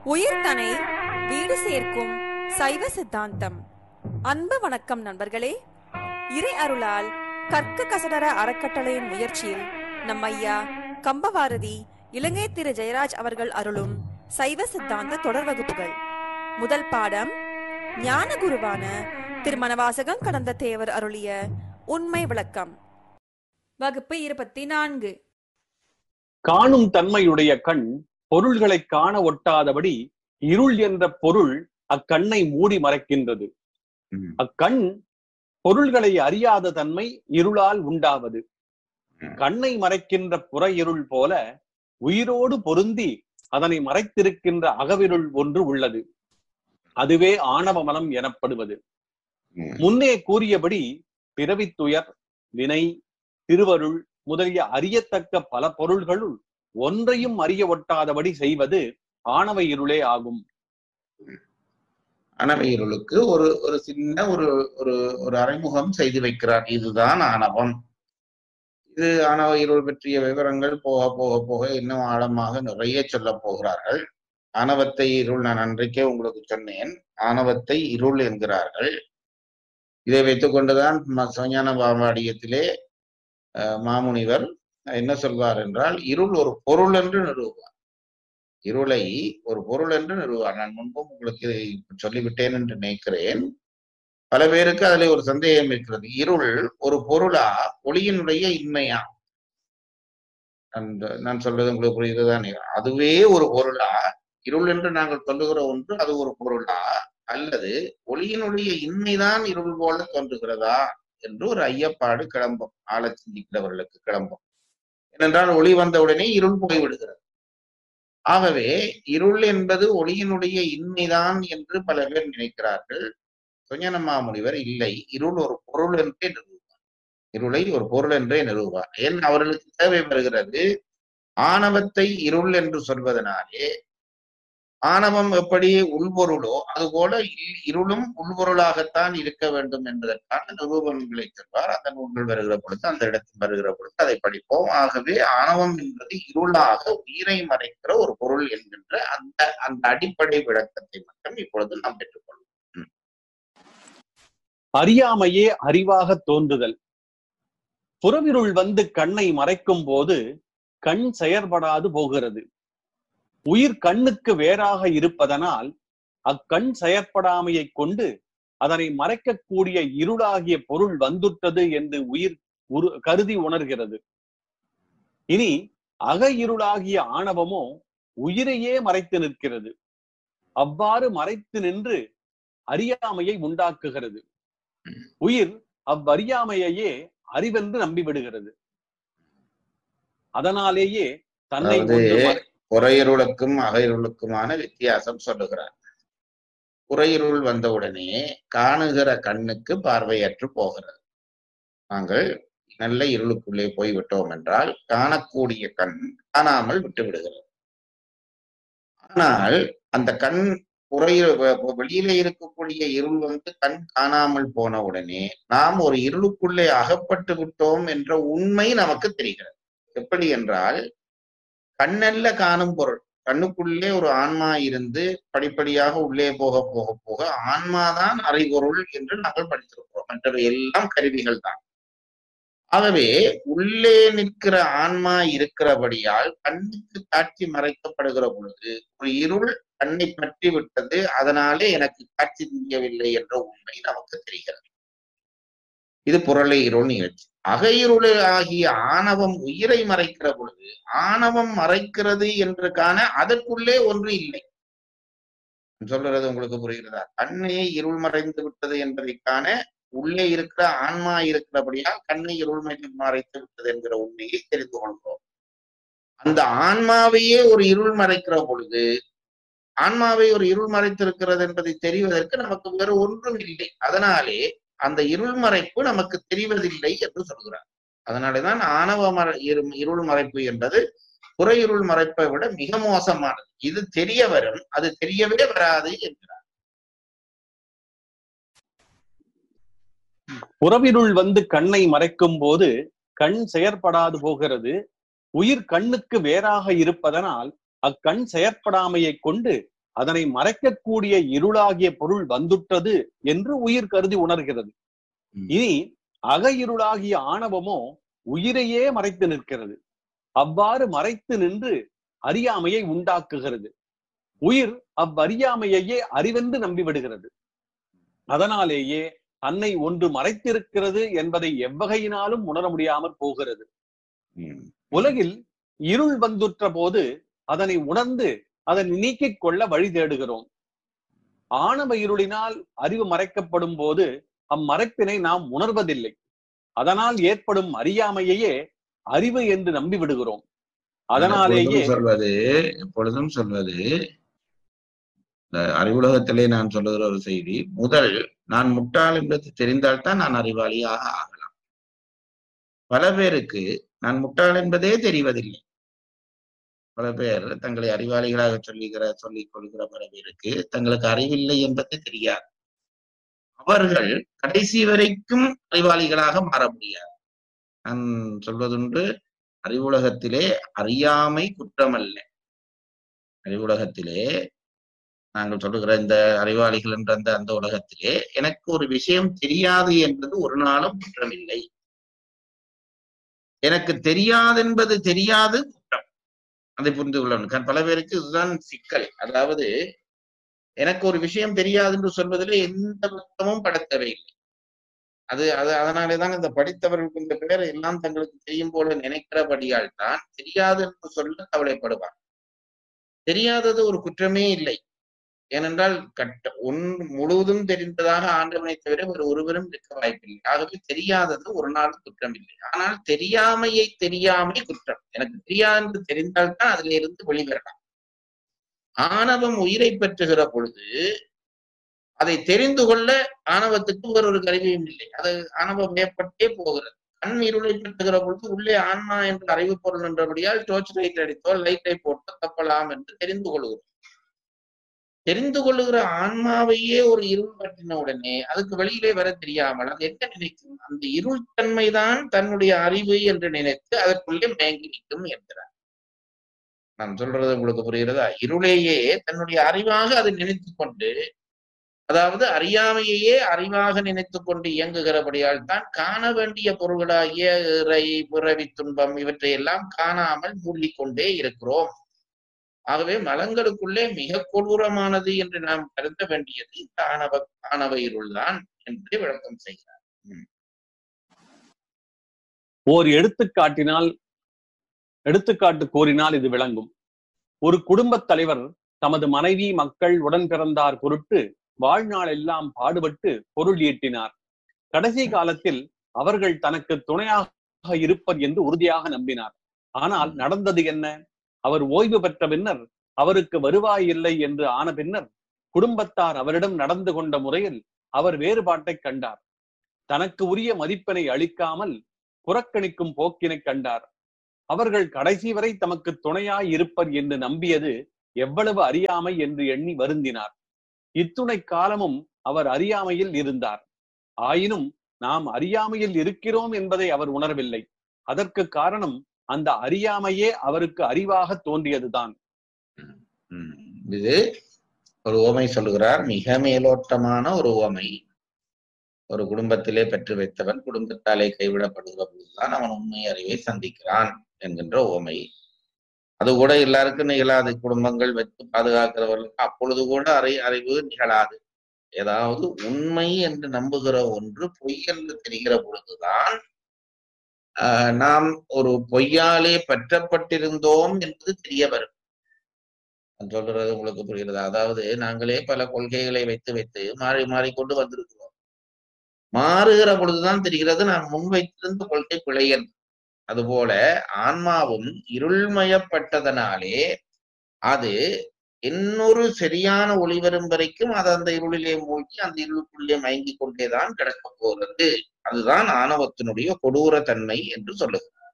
உயிர்தனை வீடு சேர்க்கும் சைவ சித்தாந்தம் அன்பு வணக்கம் நண்பர்களே இறை அருளால் கற்க கசடர அறக்கட்டளையின் முயற்சியில் நம் ஐயா கம்பவாரதி இலங்கை திரு ஜெயராஜ் அவர்கள் அருளும் சைவ சித்தாந்த தொடர் வகுப்புகள் முதல் பாடம் ஞான குருவான திருமணவாசகம் கடந்த தேவர் அருளிய உண்மை விளக்கம் வகுப்பு இருபத்தி நான்கு காணும் தன்மையுடைய கண் பொருள்களைக் காண ஒட்டாதபடி இருள் என்ற பொருள் அக்கண்ணை மூடி மறைக்கின்றது ம். அக்கண் பொருள்களை அறியாத தன்மை இருளால் உண்டாவது ம். கண்ணை மறைக்கின்ற புற இருள் போல உயிரோடு பொருந்தி அதனை மறைத்திருக்கின்ற அகவிருள் ஒன்று உள்ளது அதுவே ஆணவ மலம் எனப்படுவது ம். முன்னே கூறியபடி பிறவித்துயர் வினை திருவருள் முதலிய அறியத்தக்க பல பொருள்களுள் ஒன்றையும் அறிய ஒட்டாதபடி செய்வது ஆணவ இருளே ஆகும் அணவையர்களுக்கு ஒரு ஒரு சின்ன ஒரு ஒரு ஒரு அறிமுகம் செய்து வைக்கிறார் இதுதான் ஆணவம் இது ஆணவ இருள் பற்றிய விவரங்கள் போக போக போக இன்னும் ஆழமாக நிறைய சொல்ல போகிறார்கள் ஆணவத்தை இருள் நான் அன்றைக்கே உங்களுக்கு சொன்னேன் ஆணவத்தை இருள் என்கிறார்கள் இதை வைத்துக் கொண்டுதான் ம- சிவஞான பாவாடியத்திலே அஹ், மாமுனிவர் என்ன சொல்வார் என்றால் இருள் ஒரு பொருள் என்று நிறுவுவார் இருளை ஒரு பொருள் என்று நிறுவார் நான் முன்பும் உங்களுக்கு இதை சொல்லிவிட்டேன் என்று நினைக்கிறேன் பல பேருக்கு அதுல ஒரு சந்தேகம் இருக்கிறது இருள் ஒரு பொருளா ஒளியினுடைய இன்மையா அந்த நான் சொல்றது உங்களுக்கு புரியுதுதானே அதுவே ஒரு பொருளா இருள் என்று நாங்கள் சொல்லுகிற ஒன்று அது ஒரு பொருளா அல்லது ஒளியினுடைய இன்மைதான் இருள் போல தோன்றுகிறதா என்று ஒரு ஐயப்பாடு கிளம்பும் ஆழ சிந்திக்கிறவர்களுக்கு கிளம்பும் ஏனென்றால் ஒளி வந்தவுடனே இருள் போய்விடுகிறது ஆகவே இருள் என்பது ஒளியினுடைய இன்மைதான் என்று பல பேர் நினைக்கிறார்கள் சுஞான மாமுனிவர் இல்லை இருள் ஒரு பொருள் என்றே நிறுவுவார் இருளை ஒரு பொருள் என்றே நிறுவுவார் ஏன் அவர்களுக்கு தேவை வருகிறது ஆணவத்தை இருள் என்று சொல்வதனாலே ஆணவம் எப்படி உள்பொருளோ அதுபோல இ- இருளும் உள்பொருளாகத்தான் இருக்க வேண்டும் என்பதற்கான நிரூபணங்களை சொல்வார் அந்த நூல்கள் வருகிற பொழுது அந்த இடத்தில் வருகிற பொழுது அதை படிப்போம் ஆகவே ஆணவம் என்பது இருளாக உயிரை மறைக்கிற ஒரு பொருள் என்கின்ற அந்த அந்த அடிப்படை விளக்கத்தை மட்டும் இப்பொழுது நாம் பெற்றுக்கொள்வோம் அறியாமையே அறிவாக தோன்றுதல் புறவிருள் வந்து கண்ணை மறைக்கும் போது கண் செயற்படாது போகிறது உயிர் கண்ணுக்கு வேறாக இருப்பதனால் அக்கண் செயற்படாமையைக் கொண்டு அதனை மறைக்கக்கூடிய இருளாகிய பொருள் வந்துட்டது என்று உயிர் உரு- கருதி உணர்கிறது இனி அக இருளாகிய ஆணவமோ உயிரையே மறைத்து நிற்கிறது அவ்வாறு மறைத்து நின்று அறியாமையை உண்டாக்குகிறது உயிர் அவ்வறியாமையையே அறிவென்று நம்பிவிடுகிறது அதனாலேயே தன்னை அதாவது கொண்டு மறை- புறையிருளுக்கும் அகையிருளுக்குமான வித்தியாசம் சொல்லுகிறார் புறையிருள் வந்தவுடனே காணுகிற கண்ணுக்கு பார்வையற்று போகிறது நாங்கள் நல்ல இருளுக்குள்ளே போய்விட்டோம் என்றால் காணக்கூடிய கண் காணாமல் விட்டு விடுகிறது ஆனால் அந்த கண் புறையில வ- வெளியிலே இருக்கக்கூடிய இருள் வந்து கண் காணாமல் போன உடனே நாம் ஒரு இருளுக்குள்ளே அகப்பட்டு விட்டோம் என்ற உண்மை நமக்கு தெரிகிறது எப்படி என்றால் கண்ணல்ல காணும் பொருள் கண்ணுக்குள்ளே ஒரு ஆன்மா இருந்து படிப்படியாக உள்ளே போக போக போக ஆன்மாதான் அறிபொருள் என்று நாங்கள் படித்திருக்கிறோம் மற்றவை எல்லாம் கருவிகள் தான் ஆகவே உள்ளே நிற்கிற ஆன்மா இருக்கிறபடியால் கண்ணுக்கு காட்சி மறைக்கப்படுகிற பொழுது ஒரு இருள் கண்ணை பற்றி விட்டது அதனாலே எனக்கு காட்சி தெரியவில்லை என்ற உண்மை நமக்கு தெரிகிறது இது புரளை இருள் நிகழ்ச்சி அகையிருள் ஆகிய ஆணவம் உயிரை மறைக்கிற பொழுது ஆணவம் மறைக்கிறது என்று காண அதற்குள்ளே ஒன்று இல்லை நான் சொல்றது உங்களுக்கு புரிகிறதா கண்ணே இருள் மறைந்து விட்டது என்பதை காண உள்ளே இருக்கிற ஆன்மா இருக்கிறபடியால் கண்ணை இருள் மறை- மறைத்து விட்டது என்கிற உண்மையை தெரிந்து கொள்கிறோம் அந்த ஆன்மாவையே ஒரு இருள் மறைக்கிற பொழுது ஆன்மாவை ஒரு இருள் மறைத்திருக்கிறது என்பதை தெரிவதற்கு நமக்கு வேறு ஒன்றும் இல்லை அதனாலே அந்த இருள் மறைப்பு நமக்கு தெரிவதில்லை என்று சொல்கிறார் அதனாலேதான் ஆணவ மர இரு- இருள் மறைப்பு என்பது புற இருள் மறைப்பை விட மிக மோசமானது இது தெரிய வரும் அது தெரியவே வராது என்கிறார் புறவிருள் வந்து கண்ணை மறைக்கும் போது கண் செயற்படாது போகிறது உயிர் கண்ணுக்கு வேறாக இருப்பதனால் அக்கண் செயற்படாமையைக் கொண்டு அதனை மறைக்கக்கூடிய இருளாகிய பொருள் வந்துட்டது என்று உயிர் கருதி உணர்கிறது ம். இனி அக இருளாகிய ஆணவமோ உயிரையே மறைத்து நிற்கிறது அவ்வாறு மறைத்து நின்று அறியாமையை உண்டாக்குகிறது உயிர் அவ்வறியாமையையே அறிவென்று நம்பிவிடுகிறது அதனாலேயே தன்னை ஒன்று மறைத்திருக்கிறது என்பதை எவ்வகையினாலும் உணர முடியாமற் போகிறது ம். உலகில் இருள் வந்துற்ற போது அதனை உணர்ந்து அதனை நீக்கிக் கொள்ள வழி தேடுகிறோம் ஆணவ இருளினால் அறிவு மறைக்கப்படும் போது அம்மறைப்பினை நாம் உணர்வதில்லை அதனால் ஏற்படும் அறியாமையையே அறிவு என்று நம்பி விடுகிறோம் அதனாலேயே எப்பொழுதும் சொல்வது எப்பொழுதும் சொல்வது இந்த அறிவுலகத்திலே நான் சொல்லுகிற ஒரு செய்தி முதல் நான் முட்டாள் என்பது தெரிந்தால்தான் நான் அறிவாளியாக ஆகலாம் பல பேருக்கு நான் முட்டாள் என்பதே தெரிவதில்லை பல பேர் தங்களை அறிவாளிகளாக சொல்லுகிற சொல்லிக் கொள்கிற பல பேருக்கு தங்களுக்கு அறிவில்லை என்பது தெரியாது அவர்கள் கடைசி வரைக்கும் அறிவாளிகளாக மாற முடியாது நான் சொல்வதுண்டு அறிவுலகத்திலே அறியாமை குற்றமல்ல அறிவுலகத்திலே நாங்கள் சொல்லுகிற இந்த அறிவாளிகள் என்ற அந்த அந்த உலகத்திலே எனக்கு ஒரு விஷயம் தெரியாது என்பது ஒரு நாளும் குற்றமில்லை எனக்கு தெரியாது என்பது தெரியாது குற்றம் அதை புரிந்து கொள்ளணும் பல பேருக்கு இதுதான் சிக்கல் அதாவது எனக்கு ஒரு விஷயம் தெரியாது என்று சொல்வதிலே எந்த குற்றமும் படுத்தவே இல்லை அது அது அதனாலேதான் இந்த படித்தவர்களுக்கு இந்த பேர் எல்லாம் தங்களுக்கு தெரியும் போல நினைக்கிறபடியால் தான் தெரியாது என்று சொல்ல கவலைப்படுவார் தெரியாதது ஒரு குற்றமே இல்லை ஏனென்றால் கட்ட ஒன் முழுவதும் தெரிந்ததாக ஆண்டவனை தவிர வேறு ஒருவரும் இருக்க வாய்ப்பில்லை ஆகவே தெரியாதது ஒரு நாள் குற்றம் இல்லை ஆனால் தெரியாமையை தெரியாமை குற்றம் எனக்கு தெரியாது என்று தெரிந்தால்தான் அதிலிருந்து இருந்து வெளிவரலாம் ஆணவம் உயிரை பெற்றுகிற பொழுது அதை தெரிந்து கொள்ள ஆணவத்துக்கு வேறொரு கருவியும் இல்லை அது ஆணவம் ஏற்பட்டே போகிறது கண் இருளை பெற்றுகிற பொழுது உள்ளே ஆன்மா என்ற அறிவு பொருள் என்றபடியால் டோர்ச் லைட் அடித்தோ லைட்டை போட்டோ தப்பலாம் என்று தெரிந்து கொள்கிறோம் தெரிந்து கொள்ளுகிற ஆன்மாவையே ஒரு இருள் பற்றின உடனே அதுக்கு வெளியிலே வர தெரியாமல் அது என்ன நினைக்கும் அந்த இருள் தன்மைதான் தன்னுடைய அறிவு என்று நினைத்து அதற்குள்ளே மயங்கி நிற்கும் என்கிறார் நான் சொல்றது உங்களுக்கு புரிகிறதா இருளையே தன்னுடைய அறிவாக அதை நினைத்து கொண்டு அதாவது அறியாமையையே அறிவாக நினைத்து கொண்டு இயங்குகிறபடியால் தான் காண வேண்டிய பொருள்களாகிய இறை பிறவி துன்பம் இவற்றை எல்லாம் காணாமல் மூழ்கிக்கொண்டே இருக்கிறோம் ஆகவே மலங்களுக்குள்ளே மிக கொடூரமானது என்று நாம் கருத வேண்டியது இந்த ஆணவ ஆணவ இருள் தான் என்று விளக்கம் செய்கிறார் ஓர் எடுத்துக்காட்டினால் எடுத்துக்காட்டு கோரினால் இது விளங்கும் ஒரு குடும்பத் தலைவர் தமது மனைவி மக்கள் உடன் பிறந்தார் பொருட்டு வாழ்நாள் எல்லாம் பாடுபட்டு பொருள் ஈட்டினார் கடைசி காலத்தில் அவர்கள் தனக்கு துணையாக இருப்பர் என்று உறுதியாக நம்பினார் ஆனால் நடந்தது என்ன அவர் ஓய்வு பெற்ற பின்னர் அவருக்கு வருவாய் இல்லை என்று ஆன பின்னர் குடும்பத்தார் அவரிடம் நடந்து கொண்ட முறையில் அவர் வேறுபாட்டை கண்டார் தனக்கு உரிய மதிப்பினை அளிக்காமல் புறக்கணிக்கும் போக்கினை கண்டார் அவர்கள் கடைசி வரை தமக்கு துணையாய் இருப்பர் என்று நம்பியது எவ்வளவு அறியாமை என்று எண்ணி வருந்தினார் இத்துணை காலமும் அவர் அறியாமையில் இருந்தார் ஆயினும் நாம் அறியாமையில் இருக்கிறோம் என்பதை அவர் உணரவில்லை அதற்கு காரணம் அந்த அறியாமையே அவருக்கு அறிவாக தோன்றியதுதான் இது ஒரு உவமை சொல்லுகிறார் மிக மேலோட்டமான ஒரு உவமை ஒரு குடும்பத்திலே பெற்று வைத்தவன் குடும்பத்தாலே கைவிடப்படுகிற பொழுதுதான் அவன் உண்மை அறிவை சந்திக்கிறான் என்கின்ற உவமை அது கூட எல்லாருக்கும் நிகழாது குடும்பங்கள் வைத்து பாதுகாக்கிறவர்களுக்கு அப்பொழுது கூட அறி அறிவு நிகழாது ஏதாவது உண்மை என்று நம்புகிற ஒன்று பொய் என்று தெரிகிற பொழுதுதான் ஆஹ் நாம் ஒரு பொய்யாலே பற்றப்பட்டிருந்தோம் என்பது தெரிய வரும் நான் சொல்றது உங்களுக்கு புரிகிறதா அதாவது நாங்களே பல கொள்கைகளை வைத்து வைத்து மாறி மாறி கொண்டு வந்திருக்கிறோம் மாறுகிற பொழுதுதான் தெரிகிறது நான் முன் வைத்திருந்த கொள்கை பிழை என்று அதுபோல ஆன்மாவும் இருள்மயப்பட்டதனாலே அது இன்னொரு சரியான ஒளி வரும் வரைக்கும் அது அந்த இருளிலே மூழ்கி அந்த இருளுக்குள்ளே மயங்கி கொண்டேதான் கிடக்க போகிறது அதுதான் ஆணவத்தினுடைய கொடூர தன்மை என்று சொல்லுகிறார்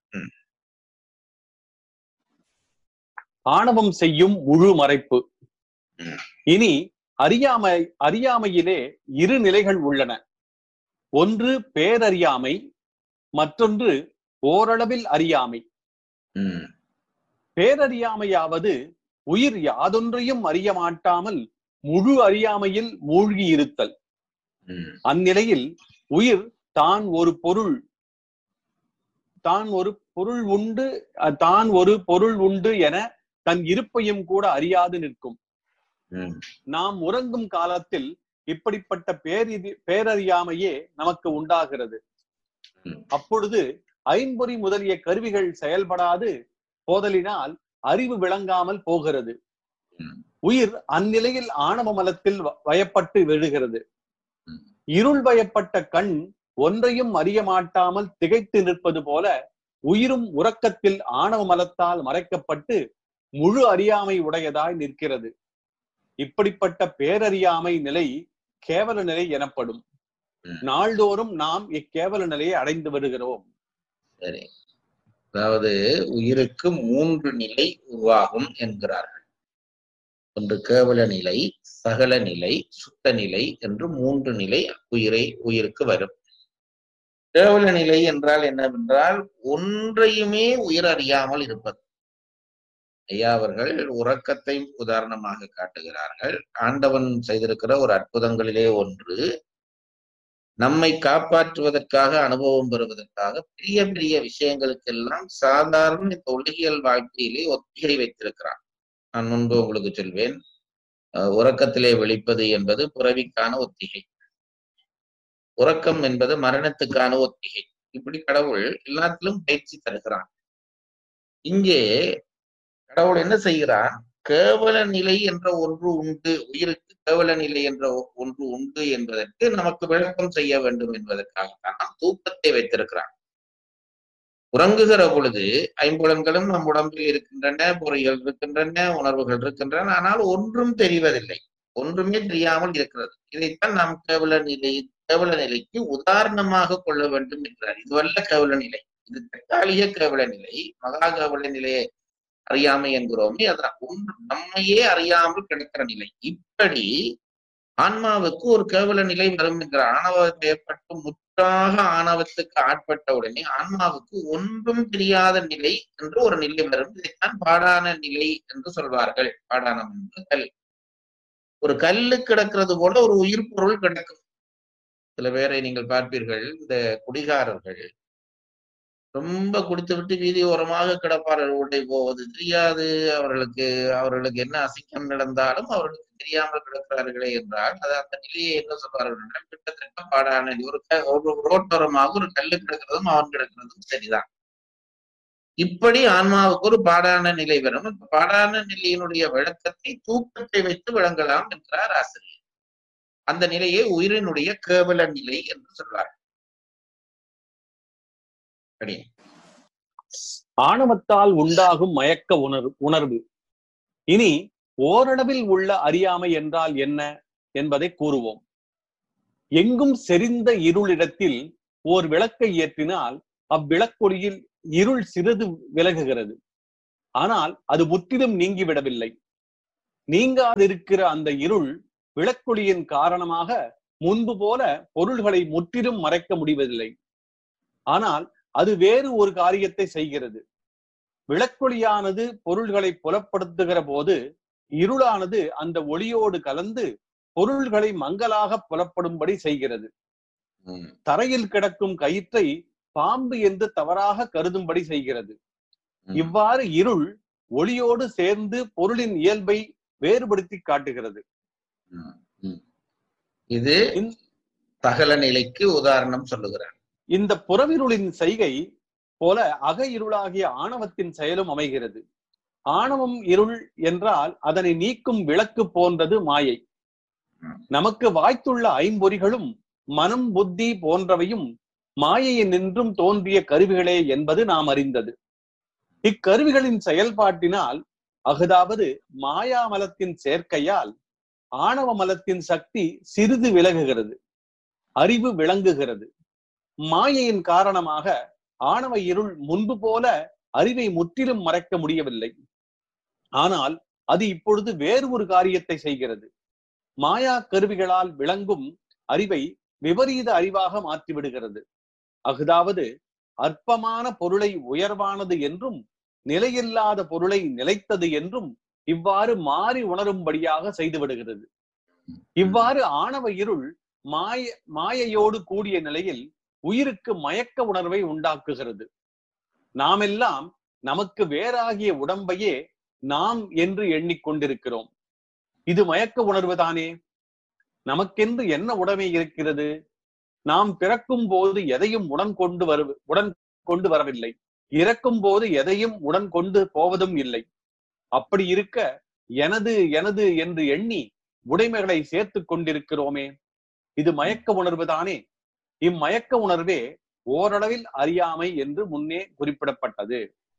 ஆணவம் செய்யும் முழு மறைப்பு ம். இனி அறியாமை அறியாமையிலே இரு நிலைகள் உள்ளன ஒன்று பேரறியாமை மற்றொன்று ஓரளவில் அறியாமை உம் பேரறியாமையாவது உயிர் யாதொன்றையும் அறிய மாட்டாமல் முழு அறியாமையில் மூழ்கி இருத்தல் ம், அந்நிலையில் உயிர் தான் ஒரு பொருள் தான் ஒரு பொருள் உண்டு அஹ், தான் ஒரு பொருள் உண்டு என தன் இருப்பையும் கூட அறியாது நிற்கும் ம், நாம் உறங்கும் காலத்தில் இப்படிப்பட்ட பேரிதி பேரறியாமையே நமக்கு உண்டாகிறது ம். அப்பொழுது ஐம்பொறி முதலிய கருவிகள் செயல்படாது போதலினால் அறிவு விளங்காமல் போகிறது ம். உயிர் அந்நிலையில் ஆணவ மலத்தில் வ- வயப்பட்டு விழுகிறது ம். இருள் வயப்பட்ட கண் ஒன்றையும் அறிய மாட்டாமல் திகைத்து நிற்பது போல உயிரும் உறக்கத்தில் ஆணவ மலத்தால் மறைக்கப்பட்டு முழு அறியாமை உடையதாய் நிற்கிறது இப்படிப்பட்ட பேரறியாமை நிலை கேவல நிலை எனப்படும் ம். நாள்தோறும் நாம் இக்கேவல நிலையை அடைந்து வருகிறோம் சரி அதாவது உயிருக்கு மூன்று நிலை உருவாகும் என்கிறார்கள் ஒன்று கேவல நிலை சகல நிலை சுத்த நிலை என்று மூன்று நிலை உயிரை உயிருக்கு வரும் கேவல நிலை என்றால் என்னவென்றால் ஒன்றையுமே உயிர் அறியாமல் இருப்பது ஐயா அவர்கள் உறக்கத்தை உதாரணமாக காட்டுகிறார்கள் ஆண்டவன் செய்திருக்கிற ஒரு அற்புதங்களிலே ஒன்று நம்மை காப்பாற்றுவதற்காக அனுபவம் பெறுவதற்காக பெரிய பெரிய விஷயங்களுக்கெல்லாம் சாதாரண இந்த உலகியல் வாழ்க்கையிலே ஒத்திகை வைத்திருக்கிறான் நான் முன்பு உங்களுக்கு சொல்வேன் அஹ், உறக்கத்திலே விழிப்பது என்பது புறவிக்கான ஒத்திகை உறக்கம் என்பது மரணத்துக்கான ஒத்திகை இப்படி கடவுள் எல்லாத்திலும் பயிற்சி தருகிறான் இங்கே கடவுள் என்ன செய்கிறான் கேவல நிலை என்ற ஒன்று உண்டு உயிருக்கு கேவல நிலை என்ற ஒ- ஒன்று உண்டு என்பதற்கு நமக்கு விளக்கம் செய்ய வேண்டும் என்பதற்காகத்தான் தூக்கத்தை வைத்திருக்கிறான் உறங்குகிற பொழுது ஐம்புலன்களும் நம் உடம்பில் இருக்கின்றன பொறிகள் இருக்கின்றன உணர்வுகள் இருக்கின்றன ஆனால் ஒன்றும் தெரிவதில்லை ஒன்றுமே தெரியாமல் இருக்கிறது இதைத்தான் நாம் கேவல நிலை கேவல நிலைக்கு உதாரணமாக கொள்ள வேண்டும் என்கிறார் இதுவல்ல கேவல நிலை இது தற்காலிக கேவல நிலை மகா கேவல நிலையை அறியாமை என்கிறோமே அதான் ஒன்று நம்மையே அறியாமல் கிடக்கிற நிலை இப்படி ஆன்மாவுக்கு ஒரு கேவல நிலை வரும் என்கிற ஆணவம் ஏற்பட்டு முற்றாக ஆணவத்துக்கு ஆட்பட்ட உடனே ஆன்மாவுக்கு ஒன்றும் தெரியாத நிலை என்று ஒரு நிலை வரும் இதைத்தான் பாடான நிலை என்று சொல்வார்கள் பாடானம் என்று கல் ஒரு கல்லு கிடக்கிறது போல ஒரு உயிர் பொருள் கிடக்கும் சில பேரை நீங்கள் பார்ப்பீர்கள் இந்த குடிகாரர்கள் ரொம்ப குடித்து விட்டு வீதி ஓரமாக கிடப்பார்கள் உள்ளே போவது தெரியாது அவர்களுக்கு அவர்களுக்கு என்ன அசிங்கம் நடந்தாலும் அவர்களுக்கு தெரியாமல் கிடக்கிறார்களே என்றால் அது அந்த நிலையை என்ன சொல்வார்கள் என்றால் கிட்டத்தட்ட பாடான நிலை. ஒரு க- ஒரு ரோட்டோரமாக ஒரு கல்லு கிடக்கிறதும் அவன் கிடக்கிறதும் சரிதான் இப்படி ஆன்மாவுக்கு ஒரு பாடான நிலை வரும் இந்த பாடான நிலையினுடைய விளக்கத்தை தூக்கத்தை வைத்து விளங்கலாம் என்கிறார் ஆசிரியர் அந்த நிலையை உயிரினுடைய கேவல நிலை என்று சொல்வார் சரி ஆணவத்தால் உண்டாகும் மயக்க உணர்வு உணர்வு இனி ஓரளவில் உள்ள அறியாமை என்றால் என்ன என்பதை கூறுவோம் எங்கும் செறிந்த இருளிடத்தில் ஓர் விளக்கை ஏற்றினால் அவ்விளக்கொளியில் இருள் சிறிது விலகுகிறது ஆனால் அது முற்றிலும் நீங்கிவிடவில்லை நீங்காதிருக்கிற அந்த இருள் விளக்கொளியின் காரணமாக முன்பு போல பொருள்களை முற்றிலும் மறைக்க முடிவதில்லை ஆனால் அது வேறு ஒரு காரியத்தை செய்கிறது விளக்கொளியானது பொருள்களை புலப்படுத்துகிற போது இருளானது அந்த ஒளியோடு கலந்து பொருள்களை மங்கலாக புலப்படும்படி செய்கிறது உம் தரையில் கிடக்கும் கயிற்றை பாம்பு என்று தவறாக கருதும்படி செய்கிறது உம் இவ்வாறு இருள் ஒளியோடு சேர்ந்து பொருளின் இயல்பை வேறுபடுத்தி காட்டுகிறது உம் உம். இது இந்த- சகல நிலைக்கு உதாரணம் சொல்லுகிறார் இந்த புறவிருளின் செய்கை போல அக இருளாகிய ஆணவத்தின் செயலும் அமைகிறது ஆணவம் இருள் என்றால் அதனை நீக்கும் விளக்கு போன்றது மாயை நமக்கு வாய்த்துள்ள ஐம்பொறிகளும் மனம் புத்தி போன்றவையும் மாயையை நின்றும் தோன்றிய கருவிகளே என்பது நாம் அறிந்தது இக்கருவிகளின் செயல்பாட்டினால் அஃதாவது மாயாமலத்தின் சேர்க்கையால் ஆணவ மலத்தின் சக்தி சிறிது விலகுகிறது அறிவு விளங்குகிறது மாயையின் காரணமாக ஆணவ இருள் முன்பு போல அறிவை முற்றிலும் மறைக்க முடியவில்லை ஆனால் அது இப்பொழுது வேறு ஒரு காரியத்தை செய்கிறது மாயா கருவிகளால் விளங்கும் அறிவை விபரீத அறிவாக மாற்றிவிடுகிறது அஃதாவது அற்பமான பொருளை உயர்வானது என்றும் நிலையில்லாத பொருளை நிலைத்தது என்றும் இவ்வாறு மாறி உணரும்படியாக செய்து விடுகிறது இவ்வாறு ஆணவ இருள் மாய மாயையோடு கூடிய நிலையில் உயிருக்கு மயக்க உணர்வை உண்டாக்குகிறது நாமெல்லாம் நமக்கு வேறாகிய உடம்பையே நாம் என்று எண்ணிக்கொண்டிருக்கிறோம் இது மயக்க உணர்வுதானே நமக்கென்று என்ன உடைமை இருக்கிறது நாம் பிறக்கும் போது எதையும் உடன் கொண்டு வரு உடன் கொண்டு வரவில்லை இறக்கும் போது எதையும் உடன் கொண்டு போவதும் இல்லை அப்படி இருக்க எனது எனது என்று எண்ணி உடைமைகளை சேர்த்து கொண்டிருக்கிறோமே இது மயக்க உணர்வு தானே இம்மயக்க உணர்வே ஓரளவில் அறியாமை என்று முன்னே குறிப்பிடப்பட்டது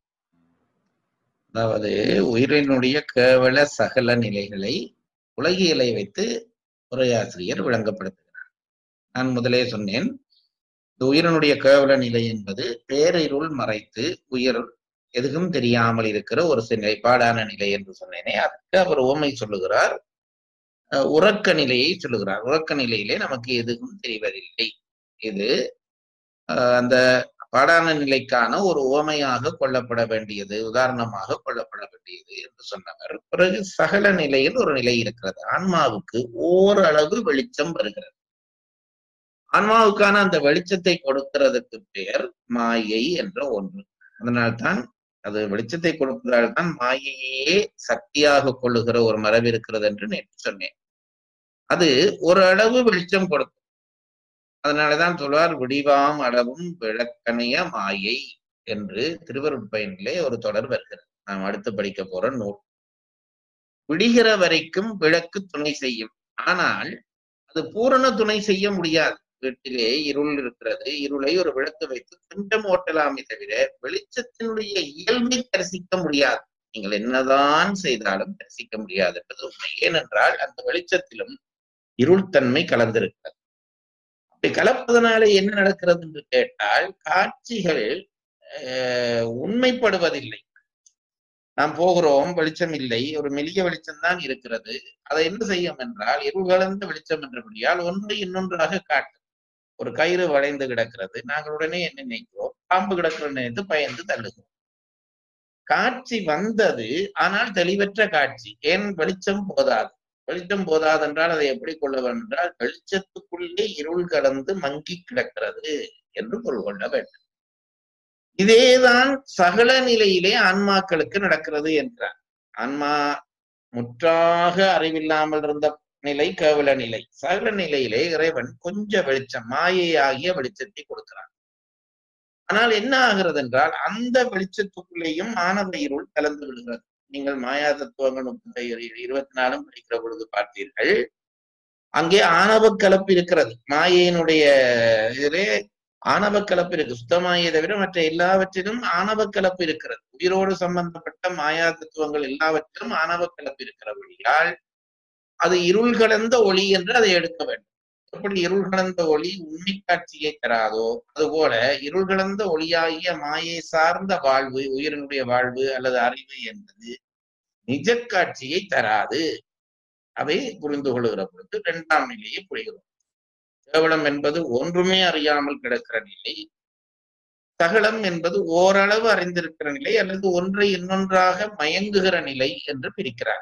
அதாவது உயிரினுடைய கேவல சகல நிலைகளை உலகியலை வைத்து உரையாசிரியர் விளங்கப்படுத்துகிறார் நான் முதலே சொன்னேன் இந்த உயிரினுடைய கேவல நிலை என்பது பேரிருள் மறைத்து உயிர் எதுவும் தெரியாமல் இருக்கிற ஒரு சில நிலைப்பாடான நிலை என்று சொன்னேனே அதற்கு அவர் ஓமை சொல்லுகிறார் அஹ் உறக்க நிலையை சொல்லுகிறார் உறக்க நிலையிலே நமக்கு எதுவும் தெரிவதில்லை இது அஹ் அந்த பாடான நிலைக்கான ஒரு உவமையாக கொள்ளப்பட வேண்டியது உதாரணமாக கொள்ளப்பட வேண்டியது என்று சொன்னவர் பிறகு சகல நிலையில் ஒரு நிலை இருக்கிறது ஆன்மாவுக்கு ஓரளவு வெளிச்சம் வருகிறது ஆன்மாவுக்கான அந்த வெளிச்சத்தை கொடுக்கிறதுக்கு பெயர் மாயை என்ற ஒன்று அதனால்தான் அது வெளிச்சத்தை கொடுப்பதால் தான் மாயையே சக்தியாக கொள்ளுகிற ஒரு மரபு இருக்கிறது என்று நேற்று சொன்னேன் அது ஒரு அளவு வெளிச்சம் கொடுக்கும் அதனாலதான் சொல்வார் விடிவாம் அளவும் விளக்கணைய மாயை என்று திருவருட்பயனிலே ஒரு தொடர் வருகிறது நாம் அடுத்து படிக்க போற நூல் விடிகிற வரைக்கும் விளக்கு துணை செய்யும் ஆனால் அது பூரண துணை செய்ய முடியாது வீட்டிலே இருள் இருக்கிறது இருளை ஒரு விளக்கு வைத்து கொஞ்சம் ஓட்டலாமே தவிர வெளிச்சத்தினுடைய இயல்பை தரிசிக்க முடியாது நீங்கள் என்னதான் செய்தாலும் தரிசிக்க முடியாது என்பது உண்மை ஏனென்றால் அந்த வெளிச்சத்திலும் இருள் தன்மை கலந்திருக்கிறது அப்படி கலப்பதனால என்ன நடக்கிறது என்று கேட்டால் காட்சிகள் அஹ், உண்மைப்படுவதில்லை நாம் போகிறோம் வெளிச்சம் இல்லை ஒரு மெல்லிய வெளிச்சம் தான் இருக்கிறது அதை என்ன செய்யும் என்றால் இருள் கலந்த வெளிச்சம் என்றபடியால் ஒன்றை இன்னொன்றாக காட்டும் ஒரு கயிறு வளைந்து கிடக்கிறது நாங்கள் உடனே என்ன நினைக்கிறோம் பாம்பு கிடக்கிற நினைத்து பயந்து தள்ளுகிறோம் காட்சி வந்தது ஆனால் தெளிவற்ற காட்சி ஏன் வெளிச்சம் போதாது வெளிச்சம் போதாது என்றால் அதை எப்படி கொள்ள வேண்டும் என்றால் வெளிச்சத்துக்குள்ளே இருள் கலந்து மங்கி கிடக்கிறது என்று பொருள் கொள்ள வேண்டும் இதேதான் சகல நிலையிலே ஆன்மாக்களுக்கு நடக்கிறது என்றார் ஆன்மா முற்றாக அறிவில்லாமல் இருந்த நிலை கேவல நிலை சகல நிலையிலே இறைவன் கொஞ்ச வெளிச்சம் மாயையாகிய வெளிச்சத்தை கொடுக்கிறான் ஆனால் என்ன ஆகிறது என்றால் அந்த வெளிச்சத்துக்குள்ளேயும் ஆனந்த இருள் கலந்து விடுகிறது நீங்கள் மாயா தத்துவங்கள் முப்பத்தி இருபத்தி நாலும் படிக்கிற பொழுது பார்த்தீர்கள் அங்கே ஆணவ கலப்பு இருக்கிறது மாயையினுடைய இதிலே ஆணவ கலப்பு இருக்கு சுத்தமாயை தவிர மற்ற எல்லாவற்றிலும் ஆணவ கலப்பு இருக்கிறது உயிரோடு சம்பந்தப்பட்ட மாயா தத்துவங்கள் எல்லாவற்றிலும் ஆணவ கலப்பு இருக்கிறபடியால் அது இருள் கலந்த ஒளி என்று அதை எடுக்க வேண்டும் எப்படி இருள் கலந்த ஒளி உண்மை காட்சியை தராதோ அதுபோல இருள் கலந்த ஒளியாகிய மாயை சார்ந்த வாழ்வு உயிரினுடைய வாழ்வு அல்லது அறிவு என்பது நிஜ காட்சியை தராது அதை புரிந்து கொள்கிற பொழுது இரண்டாம் நிலையை புரிகிறோம் கேவலம் என்பது ஒன்றுமே அறியாமல் கிடக்கிற நிலை சகலம் என்பது ஓரளவு அறிந்திருக்கிற நிலை அல்லது ஒன்றை இன்னொன்றாக மயங்குகிற நிலை என்று பிரிக்கிறார்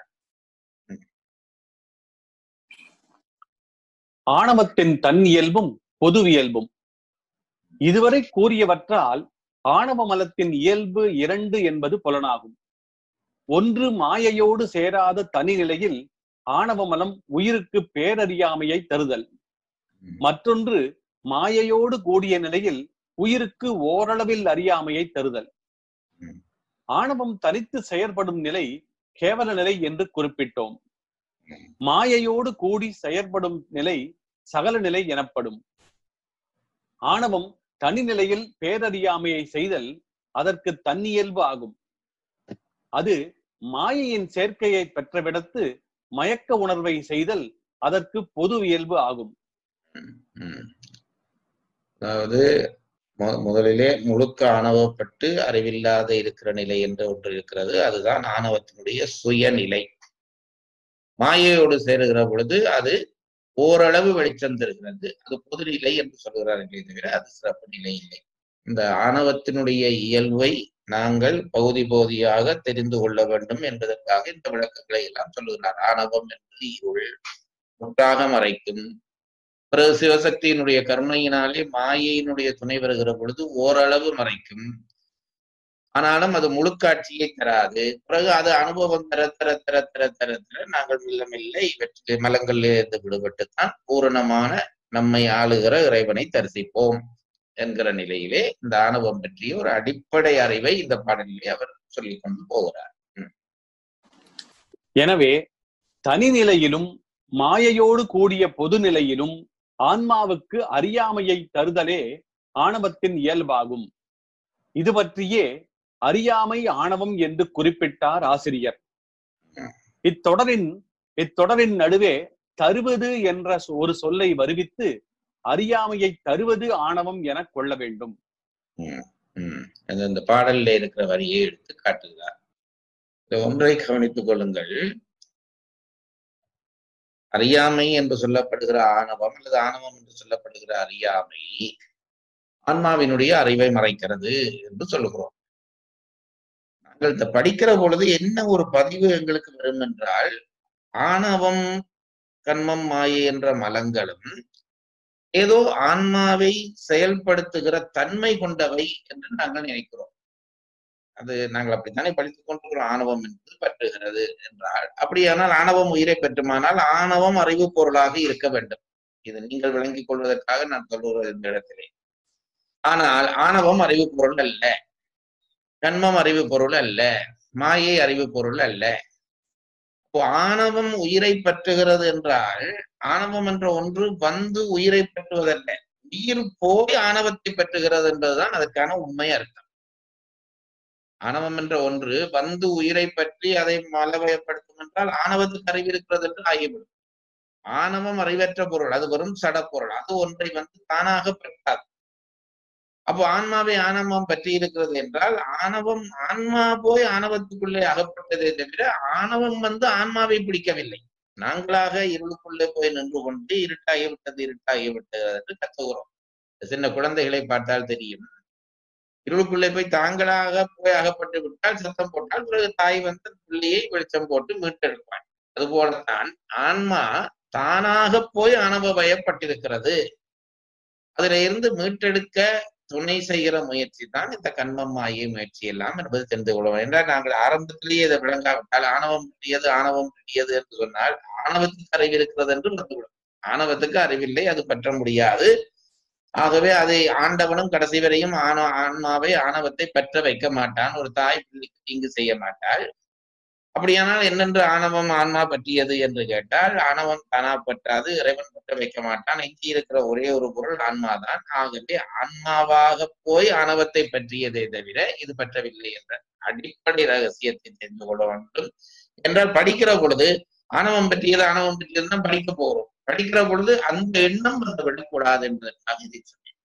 ஆணவத்தின் தன் இயல்பும் பொதுவியல்பும் இதுவரை கூறியவற்றால் ஆணவ மலத்தின் இயல்பு இரண்டு என்பது புலனாகும் ஒன்று மாயையோடு சேராத தனி நிலையில் ஆணவ மலம் உயிருக்கு பேரறியாமையை தருதல் மற்றொன்று மாயையோடு கூடிய நிலையில் உயிருக்கு ஓரளவில் அறியாமையை தருதல் ம். ஆணவம் தனித்து செயற்படும் நிலை கேவல நிலை என்று குறிப்பிட்டோம் ம். மாயையோடு கூடி செயற்படும் நிலை சகல நிலை எனப்படும் ஆணவம் தனி நிலையில் பேரறியாமையை செய்தல் அதற்கு தன்னியல்பு ஆகும் அது மாயையின் சேர்க்கையை பெற்றவிடத்து மயக்க உணர்வை செய்தல் அதற்கு பொது இயல்பு ஆகும் ம். அதாவது மு- முதலிலே முழுக்க ஆணவப்பட்டு அறிவில்லாத இருக்கிற நிலை என்று ஒன்று இருக்கிறது அதுதான் ஆணவத்தினுடைய சுயநிலை மாயையோடு சேருகிற பொழுது அது ஓரளவு வெளிச்சம் தருகிறது அது பொதுநிலை என்று சொல்கிறார்களே தவிர அது சிறப்பு நிலை இல்லை இந்த ஆணவத்தினுடைய இயல்பை நாங்கள் பகுதி பகுதியாக தெரிந்து கொள்ள வேண்டும் என்பதற்காக இந்த விளக்கங்களை எல்லாம் சொல்லுகிறார் ஆணவம் என்பது இருள் முற்றாக மறைக்கும் பிறகு சிவசக்தியினுடைய கருணையினாலே மாயையினுடைய துணை வருகிற பொழுது ஓரளவு மறைக்கும் ஆனாலும் அது முழு காட்சியை தராது பிறகு அது அனுபவம் தர தர தர தர தர தர நாங்கள் மெல்ல மெல்ல இவற்றில் மலங்களில் இருந்து விடுபட்டுத்தான் பூரணமான நம்மை ஆளுகிற இறைவனை தரிசிப்போம் என்கிற நிலையிலே இந்த ஆணவம் பற்றிய ஒரு அடிப்படை அறிவை இந்த பாடலிலே அவர் சொல்லிக் கொண்டு போகிறார் எனவே தனிநிலையிலும் மாயையோடு கூடிய பொது நிலையிலும் ஆன்மாவுக்கு அறியாமையை தருதலே ஆணவத்தின் இயல்பாகும் இது பற்றியே அறியாமை ஆணவம் என்று குறிப்பிட்டார் ஆசிரியர் இத்தொடரின் இத்தொடரின் நடுவே தருவது என்ற சொ- ஒரு சொல்லை வருவித்து அறியாமையை தருவது ஆணவம் என கொள்ள வேண்டும் உம் அது இந்த பாடல்ல இருக்கிற வரியை எடுத்து காட்டுகிறார் இந்த ஒன்றை கவனித்துக் கொள்ளுங்கள் அறியாமை என்று சொல்லப்படுகிற ஆணவம் அல்லது ஆணவம் என்று சொல்லப்படுகிற அறியாமை ஆன்மாவினுடைய அறிவை மறைக்கிறது என்று சொல்லுகிறோம் நாங்கள் இதை படிக்கிற பொழுது என்ன ஒரு பதிவு எங்களுக்கு வரும் என்றால் ஆணவம் கண்மம் மாயை என்ற மலங்களும் ஏதோ ஆன்மாவை செயல்படுத்துகிற தன்மை கொண்டவை என்று நாங்கள் நினைக்கிறோம் அது நாங்கள் அப்படித்தானே படித்துக் கொண்டிருக்கிறோம் ஆணவம் என்பது பற்றுகிறது என்றால் அப்படியானால் ஆணவம் உயிரை பெற்றுமானால் ஆணவம் அறிவு பொருளாக இருக்க வேண்டும் இது நீங்கள் விளங்கிக் கொள்வதற்காக நான் சொல்லுகிறது இந்த இடத்திலே ஆனால் ஆணவம் அறிவு பொருள் அல்ல கண்மம் அறிவு பொருள் அல்ல மாயை அறிவு பொருள் அல்ல இப்போ ஆணவம் உயிரை பற்றுகிறது என்றால் ஆணவம் என்ற ஒன்று வந்து உயிரை பற்றுவதல்ல உயிர் போய் ஆணவத்தை பற்றுகிறது என்பதுதான் அதற்கான உண்மை அர்த்தம் ஆணவம் என்ற ஒன்று வந்து உயிரை பற்றி அதை மலவயப்படுத்தும் என்றால் ஆணவத்துக்கு அறிவு இருக்கிறது என்று ஆகிவிடும் ஆணவம் அறிவற்ற பொருள் அது வெறும் சட பொருள் அது ஒன்றை வந்து தானாக பெற்றாது அப்போ ஆன்மாவை ஆணவம் பற்றி இருக்கிறது என்றால் ஆணவம் ஆன்மா போய் ஆணவத்துக்குள்ளே அகப்பட்டதே தவிர ஆணவம் வந்து ஆன்மாவை பிடிக்கவில்லை நாங்களாக இருளுக்குள்ளே போய் நின்று கொண்டு இருட்டாகிவிட்டது இருட்டாகிவிட்டது என்று கத்துகிறோம் சின்ன குழந்தைகளை பார்த்தால் தெரியும் இருளுக்குள்ளே போய் தாங்களாக போய் அகப்பட்டு விட்டால் சத்தம் போட்டால் பிறகு தாய் வந்து பிள்ளையை வெளிச்சம் போட்டு மீட்டெடுப்பாள் அதுபோலத்தான் ஆன்மா தானாக போய் அனுபவயப்பட்டிருக்கிறது அதுல இருந்து மீட்டெடுக்க துணை செய்கிற முயற்சி தான் இந்த கண்மம் மாயை முயற்சி எல்லாம் என்பது தெரிந்து கொள்வோம் என்றால் நாங்கள் ஆரம்பத்திலேயே இதை விளங்காவிட்டால் ஆணவம் பெரியது ஆணவம் பெரியது என்று சொன்னால் ஆணவத்துக்கு அறிவு இருக்கிறது என்று வந்துவிடும் ஆணவத்துக்கு அறிவில்லை அது பற்ற முடியாது ஆகவே அதை ஆண்டவனும் கடைசி வரையும் ஆண ஆன்மாவை ஆணவத்தை பற்ற வைக்க மாட்டான் ஒரு தாய் பிள்ளைக்கு தீங்கு செய்ய மாட்டாள் அப்படியானால் என்னென்று ஆணவம் ஆன்மா பற்றியது என்று கேட்டால் ஆணவம் தானா பற்றாது இறைவன் பற்ற வைக்க மாட்டான் எஞ்சி இருக்கிற ஒரே ஒரு பொருள் ஆன்மாதான் ஆகவே ஆன்மாவாக போய் ஆணவத்தை பற்றியதே தவிர இது பற்றவில்லை என்ற அடிப்படை ரகசியத்தை தெரிந்து கொள்ள வேண்டும் என்றால் படிக்கிற பொழுது ஆணவம் பற்றியது ஆணவம் பற்றியது தான் படிக்க போகிறோம் படிக்கிற பொழுது அந்த எண்ணம் வந்து விடக்கூடாது என்பதற்காக இதை சொன்னேன்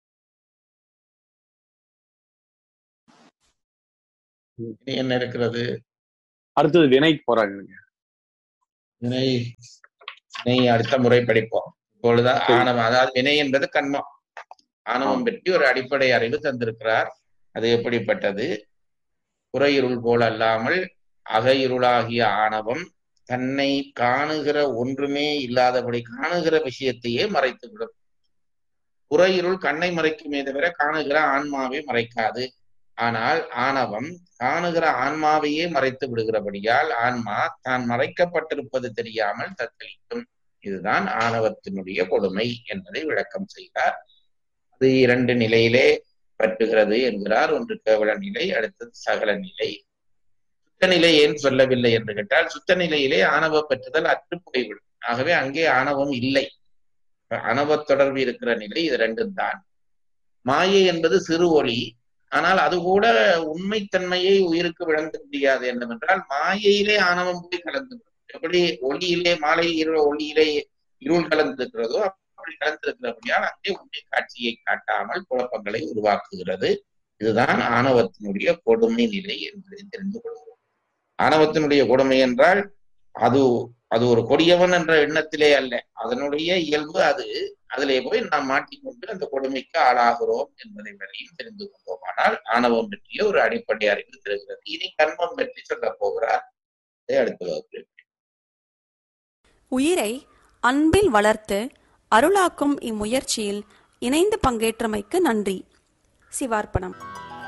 இனி என்ன இருக்கிறது அடுத்தது வினை போறாங்க வினை வினை அடுத்த முறை படிப்போம் இப்பொழுது ஆணவம் அதாவது வினை என்பது கண்மம் ஆணவம் பற்றி ஒரு அடிப்படை அறிவு தந்திருக்கிறார் அது எப்படிப்பட்டது புறையிருள் போல் அல்லாமல் அகையிருளாகிய ஆணவம் தன்னை காணுகிற ஒன்றுமே இல்லாதபடி காணுகிற விஷயத்தையே மறைத்துவிடும் புறையிருள் கண்ணை மறைக்குமே தவிர காணுகிற ஆன்மாவை மறைக்காது ஆனால் ஆணவம் காணுகிற ஆன்மாவையே மறைத்து விடுகிறபடியால் ஆன்மா தான் மறைக்கப்பட்டிருப்பது தெரியாமல் தத்தளிக்கும் இதுதான் ஆணவத்தினுடைய கொடுமை என்பதை விளக்கம் செய்தார் அது இரண்டு நிலையிலே பற்றுகிறது என்கிறார் ஒன்று கேவல நிலை அடுத்தது சகல நிலை சுத்த நிலை ஏன் சொல்லவில்லை என்று கேட்டால் சுத்த நிலையிலே ஆணவ பற்றுதல் அற்று போய்விடும் ஆகவே அங்கே ஆணவம் இல்லை ஆணவ தொடர்பு இருக்கிற நிலை இது ரெண்டும் தான் மாயை என்பது சிறு ஒளி ஆனால் அது கூட உண்மைத்தன்மையை உயிருக்கு விளங்க முடியாது என்னவென்றால் மாயையிலே ஆணவம் போய் கலந்து எப்படி ஒளியிலே மாலை இருள் ஒளியிலே இருள் கலந்திருக்கிறதோ அப்படி கலந்திருக்கிறபடியால் அங்கே உண்மை காட்சியை காட்டாமல் குழப்பங்களை உருவாக்குகிறது இதுதான் ஆணவத்தினுடைய கொடுமை நிலை என்பதை தெரிந்து கொள்கிறோம் ஆணவத்தினுடைய கொடுமை என்றால் அது அது ஒரு கொடியவன் என்ற எண்ணத்திலே அல்ல அதனுடைய இயல்பு அது அதிலே போய் நாம் மாட்டிக்கொண்டு அந்த கொடுமைக்கு ஆளாகிறோம் என்பதை வரையும் தெரிந்து கொண்டோமானால் ஆணவம் பற்றிய ஒரு அடிப்படை அறிவு தெரிகிறது இனி கர்மம் பற்றி சொல்ல போகிறார் இதை அடுத்த வகுப்பில் உயிரை அன்பில் வளர்த்து அருளாக்கும் இம்முயற்சியில் இணைந்து பங்கேற்றமைக்கு நன்றி சிவார்ப்பணம்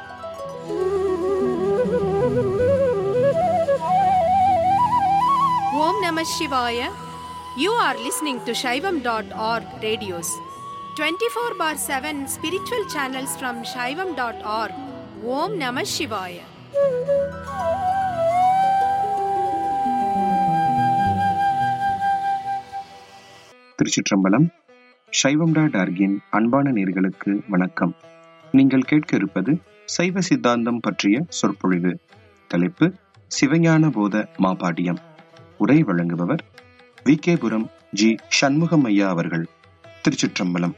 Om Namah Shivaya. You are listening to Shaivam.org radios. 24 bar 7 spiritual channels from Shaivam.org. Om Namah Shivaya. திருச்சிற்றம்பலம் சைவம்டா டார்கின் அன்பான நேர்களுக்கு வணக்கம் நீங்கள் கேட்க இருப்பது சைவ சித்தாந்தம் பற்றிய சொற்பொழிவு தலைப்பு சிவஞான போத மாபாடியம் உரை வழங்குபவர் வி கேபுரம் ஜி சண்முகம் ஐயா அவர்கள் திருச்சிற்றம்பலம்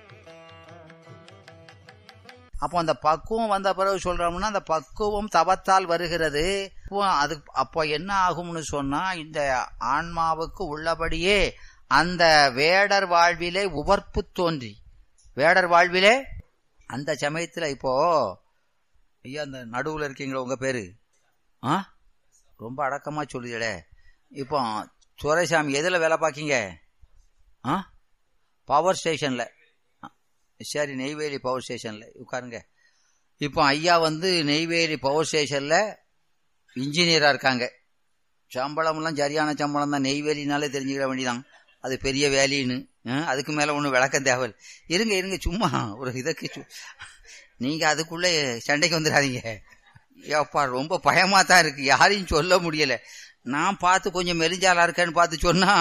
அப்போ அந்த பக்குவம் வந்த பிறகு சொல்றோம்னா அந்த பக்குவம் தவத்தால் வருகிறது அப்போ அது அப்போ என்ன ஆகும்னு சொன்னா இந்த ஆன்மாவுக்கு உள்ளபடியே அந்த வேடர் வாழ்விலே உவர்ப்பு தோன்றி வேடர் வாழ்விலே அந்த சமயத்துல இப்போ ஐயா அந்த நடுவுல இருக்கீங்களா உங்க பேரு ஆ ரொம்ப அடக்கமா சொல்லுதே இப்போ துரைசாமி எதுல வேலை பார்க்கீங்க ஆ பவர் ஸ்டேஷன்ல சரி நெய்வேலி பவர் ஸ்டேஷன்ல உட்காருங்க இப்போ ஐயா வந்து நெய்வேலி பவர் ஸ்டேஷன்ல இன்ஜினியரா இருக்காங்க சம்பளம்லாம் சரியான சம்பளம் தான் நெய்வேலினாலே தெரிஞ்சுக்கிற வேண்டியதான் அது பெரிய வேலின்னு ஆ, அதுக்கு மேல ஒன்றும் விளக்கம் தேவை இருங்க இருங்க சும்மா ஒரு இதற்கு சு- நீங்க அதுக்குள்ள சண்டைக்கு வந்துடாதீங்க ஏப்பா ரொம்ப பயமா தான் இருக்கு யாரையும் சொல்ல முடியல நான் பார்த்து கொஞ்சம் மெரிஞ்சாலா இருக்கேன்னு பார்த்து சொன்னா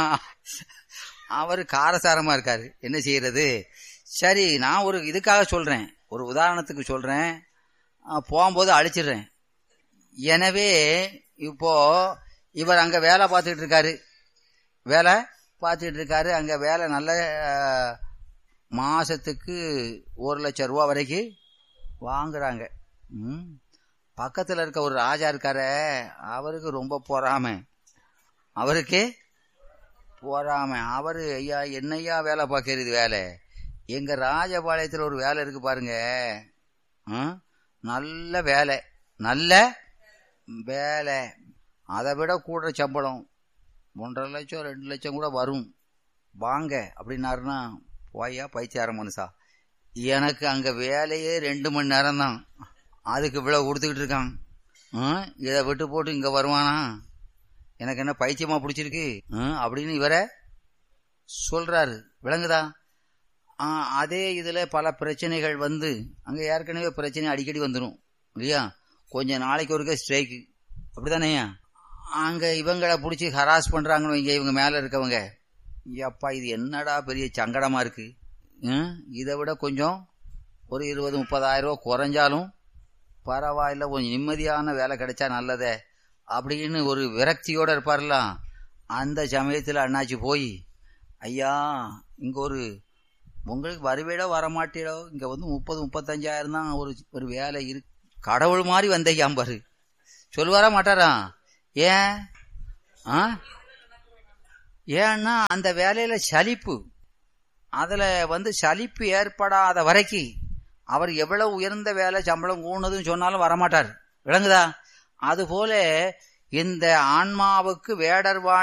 அவர் காரசாரமா இருக்காரு என்ன செய்யறது சரி நான் ஒரு இதுக்காக சொல்றேன் ஒரு உதாரணத்துக்கு சொல்றேன் அஹ், போகும்போது அழிச்சிடுறேன் எனவே இப்போ இவர் அங்க வேலை பார்த்துட்டு இருக்காரு வேலை பார்த்துட்டு இருக்காரு அங்க வேலை நல்ல அஹ், மாசத்துக்கு ஒரு லட்சம் ரூபா வரைக்கும் வாங்குறாங்க ம். பக்கத்துல இருக்க ஒரு ராஜா இருக்காரே அவருக்கு ரொம்ப பொறாமை அவருக்கு போறாம அவரு ஐயா என்னையா வேலை பார்க்கறது வேலை எங்க ராஜபாளையத்துல ஒரு வேலை இருக்கு பாருங்க ஆ? நல்ல வேலை நல்ல வேலை அதை விட கூட சம்பளம் ஒன்றரை லட்சம் ரெண்டு லட்சம் கூட வரும் வாங்க அப்படின்னாருன்னா போயா பைத்தியார மனுஷா எனக்கு அங்க வேலையே ரெண்டு மணி நேரம் தான் அதுக்கு இவ்வளவு கொடுத்துக்கிட்டு இருக்கான் ஆ? இதை விட்டு போட்டு இங்க வருவானா எனக்கு என்ன பைத்தியமா பிடிச்சிருக்கு ஆ, அப்படின்னு இவரை சொல்றாரு விளங்குதா ஆ, அதே இதுல பல பிரச்சனைகள் வந்து அங்க ஏற்கனவே பிரச்சனை அடிக்கடி வந்துடும் இல்லையா கொஞ்ச நாளைக்கு ஒருக்க ஸ்ட்ரைக்கு அப்படிதானேயா அங்க இவங்களை பிடிச்சி ஹராஸ் பண்றாங்கன்னு வைங்க இவங்க மேல இருக்கவங்க அப்பா இது என்னடா பெரிய சங்கடமா இருக்கு ம், இதை விட கொஞ்சம் ஒரு இருபது முப்பதாயிரம் ரூபா குறைஞ்சாலும் பரவாயில்ல கொஞ்சம் நிம்மதியான வேலை கிடைச்சா நல்லதே அப்படின்னு ஒரு விரக்தியோட இருப்பார்லாம் அந்த சமயத்தில் அண்ணாச்சி போய் ஐயா இங்க ஒரு உங்களுக்கு வருவேடோ வரமாட்டேடோ இங்க வந்து முப்பது முப்பத்தஞ்சாயிரம் தான் ஒரு ஒரு வேலை இரு கடவுள் மாதிரி வந்தையாம் பாரு சொல்லுவாரா மாட்டாரா ஏன் ஆ ஏன்னா அந்த வேலையில சலிப்பு அதுல வந்து சலிப்பு ஏற்படாத வரைக்கும் அவர் எவ்வளவு உயர்ந்த வேலை சம்பளம் கூடுனதுன்னு சொன்னாலும் வரமாட்டார் விளங்குதா அதுபோல இந்த ஆன்மாவுக்கு வேடர் வாழ்